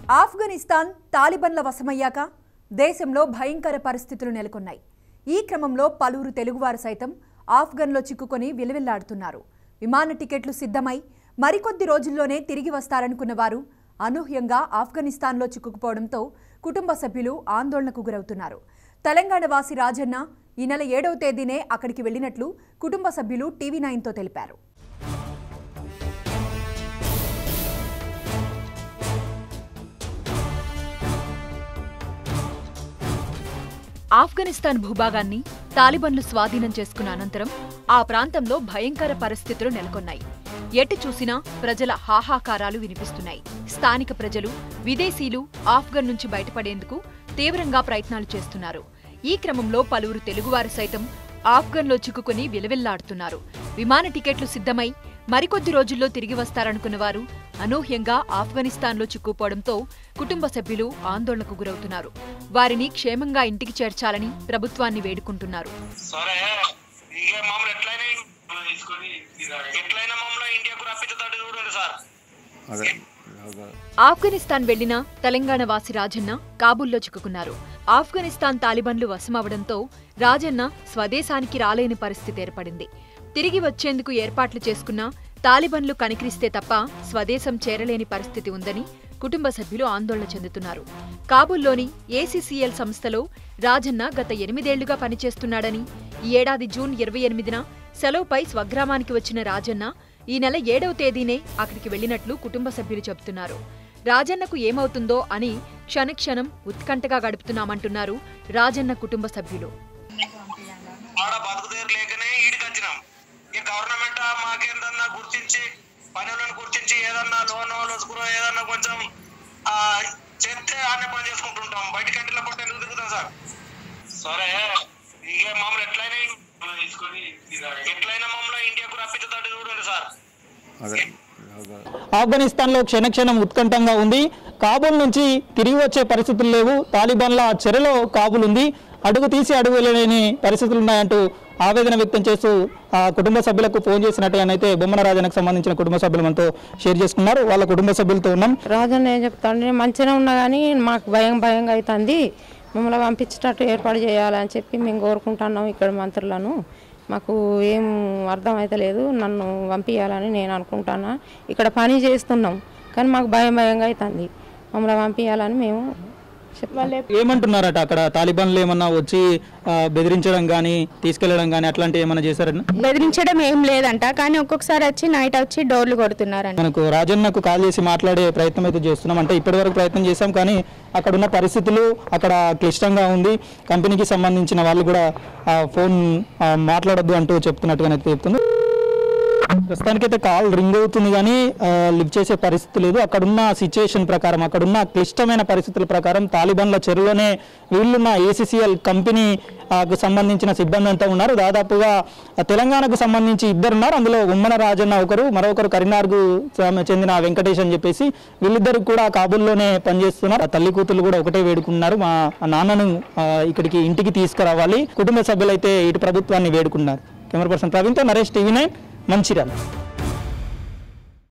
ఆఫ్ఘనిస్తాన్ తాలిబన్ల వశమయ్యాక దేశంలో భయంకర పరిస్థితులు నెలకొన్నాయి ఈ క్రమంలో పలువురు తెలుగువారు సైతం ఆఫ్ఘన్లో చిక్కుకొని విలువిల్లాడుతున్నారు విమాన టికెట్లు సిద్ధమై మరికొద్ది రోజుల్లోనే తిరిగి వస్తారనుకున్న వారు అనూహ్యంగా ఆఫ్ఘనిస్తాన్లో చిక్కుకుపోవడంతో కుటుంబ సభ్యులు ఆందోళనకు గురవుతున్నారు తెలంగాణ వాసి రాజన్న ఈ నెల ఏడవ తేదీనే అక్కడికి వెళ్లినట్లు కుటుంబ సభ్యులు టీవీ నైన్తో తెలిపారు ఆఫ్ఘనిస్తాన్ భూభాగాన్ని తాలిబన్లు స్వాధీనం చేసుకున్న అనంతరం ఆ ప్రాంతంలో భయంకర పరిస్థితులు నెలకొన్నాయి ఎటు చూసినా ప్రజల హాహాకారాలు వినిపిస్తున్నాయి స్థానిక ప్రజలు విదేశీయులు ఆఫ్ఘన్ నుంచి బయటపడేందుకు తీవ్రంగా ప్రయత్నాలు చేస్తున్నారు ఈ క్రమంలో పలువురు తెలుగువారు సైతం ఆఫ్ఘన్లో చిక్కుకుని విలవిల్లాడుతున్నారు విమాన టికెట్లు సిద్ధమై మరికొద్ది రోజుల్లో తిరిగి వస్తారనుకున్న వారు అనూహ్యంగా ఆఫ్ఘనిస్తాన్లో చిక్కుపోవడంతో కుటుంబ సభ్యులు ఆందోళనకు గురవుతున్నారు వారిని క్షేమంగా ఇంటికి చేర్చాలని ప్రభుత్వాన్ని వేడుకుంటున్నారు సరే ఇక మమ్మల్ని ఎట్లయినా తీసుకొని ఎట్లయినా మమ్మల్ని ఇండియాకు రప్పించుతాడు చూడండి సార్ అదే ఆఫ్ఘనిస్తాన్ వెళ్లిన తెలంగాణ వాసి రాజన్న కాబూల్లో చిక్కుకున్నారు ఆఫ్ఘనిస్తాన్ తాలిబన్లు వశమవడంతో రాజన్న స్వదేశానికి రాలేని పరిస్థితి ఏర్పడింది తిరిగి వచ్చేందుకు ఏర్పాట్లు చేసుకున్న తాలిబన్లు కనికరిస్తే తప్ప స్వదేశం చేరలేని పరిస్థితి ఉందని కుటుంబ సభ్యులు ఆందోళన చెందుతున్నారు కాబూల్లోని ఏసీసీఎల్ సంస్థలో రాజన్న గత ఎనిమిదేళ్లుగా పనిచేస్తున్నాడని ఈ ఏడాది జూన్ ఇరవై ఎనిమిదిన సెలవుపై స్వగ్రామానికి వచ్చిన రాజన్న ఈ నెల ఏడవ తేదీనే అక్కడికి వెళ్లినట్లు కుటుంబ సభ్యులు చెబుతున్నారు రాజన్నకు ఏమవుతుందో అని క్షణక్షణం ఉత్కంఠగా గడుపుతున్నామంటున్నారు రాజన్న కుటుంబ సభ్యులు ఆడ బతుకుదేరు లేకనే ఈడికి వచ్చినాం ఇక గవర్నమెంట్ మాకేందన్నా గుర్తించి పనులను గుర్తించి ఏదన్నా లోన్ లోసుకురో ఏదన్నా కొంచెం ఆ, చెప్తే ఆనే పని చేసుకుంటుంటాం బయట కంటిలో పట్టు ఎందుకు తిరుగుతాం సార్ సరే ఇక మమ్మల్ని ఎట్లయినా తీసుకొని ఎట్లయినా మమ్మల్ని ఇండియాకు రప్పించుతాడు చూడండి సార్ అదే ఆఫ్ఘనిస్తాన్లో క్షణక్షణం ఉత్కంఠంగా ఉంది కాబూల్ నుంచి తిరిగి వచ్చే పరిస్థితులు లేవు తాలిబాన్ల చెరలో కాబూల్ ఉంది అడుగు తీసి అడుగు వెళ్ళలేని పరిస్థితులు ఉన్నాయంటూ ఆవేదన వ్యక్తం చేస్తూ ఆ కుటుంబ సభ్యులకు ఫోన్ చేసినట్టుగానైతే బొమ్మన రాజానికి సంబంధించిన కుటుంబ సభ్యులు మనతో షేర్ చేసుకున్నారు వాళ్ళ కుటుంబ సభ్యులతో ఉన్నాం రాజన్న ఏం చెప్తాడు నేను మంచిగా ఉన్నా కానీ మాకు భయం భయంగా అవుతుంది మమ్మల్ని పంపించేటట్టు ఏర్పాటు చేయాలని చెప్పి మేము కోరుకుంటున్నాం ఇక్కడ మంత్రులను మాకు ఏం అర్థం లేదు నన్ను పంపించాలని నేను అనుకుంటున్నా ఇక్కడ పని చేస్తున్నాం కానీ మాకు భయం భయంగా అవుతుంది మమ్మల్ని పంపించాలని మేము చెప్పాలి ఏమంటున్నారట అక్కడ తాలిబాన్లు ఏమన్నా వచ్చి ఆ, బెదిరించడం కానీ తీసుకెళ్లడం కానీ అట్లాంటివి ఏమన్నా చేశారని బెదిరించడం ఏం లేదంట కానీ ఒక్కొక్కసారి వచ్చి నైట్ వచ్చి డోర్లు కొడుతున్నారంట మనకు రాజన్నకు కాల్ చేసి మాట్లాడే ప్రయత్నం అయితే చేస్తున్నాం అంటే ఇప్పటివరకు ప్రయత్నం చేశాం కానీ అక్కడ ఉన్న పరిస్థితులు అక్కడ క్లిష్టంగా ఉంది కంపెనీకి సంబంధించిన వాళ్ళు కూడా ఆ, ఫోన్ ఆ, మాట్లాడొద్దు అంటూ చెప్తున్నట్టుగానైతే చెప్తుంది ప్రస్తుతానికైతే కాల్ రింగ్ అవుతుంది కానీ ఆ, లిఫ్ట్ చేసే పరిస్థితి లేదు అక్కడున్న సిచ్యుయేషన్ ప్రకారం అక్కడున్న క్లిష్టమైన పరిస్థితుల ప్రకారం తాలిబాన్ల చెరువులోనే వీళ్ళున్న ఏసీసీఎల్ కంపెనీ ఆ, కు సంబంధించిన సిబ్బంది అంతా ఉన్నారు దాదాపుగా ఆ, తెలంగాణకు సంబంధించి ఇద్దరు ఉన్నారు అందులో ఉమ్మన రాజన్న ఒకరు మరొకరు కరీంనగర్కు సమ- చెందిన వెంకటేష్ అని చెప్పేసి వీళ్ళిద్దరు కూడా కాబూల్లోనే పనిచేస్తున్నారు ఆ తల్లి కూతురు కూడా ఒకటే వేడుకున్నారు మా నాన్నను ఆ, ఇక్కడికి ఇంటికి తీసుకురావాలి కుటుంబ సభ్యులైతే ఇటు ప్రభుత్వాన్ని వేడుకున్నారు కెమెరా పర్సన్ ప్రవీణ్తో నరేష్ టీవీ నైన్ మంచిర్యాల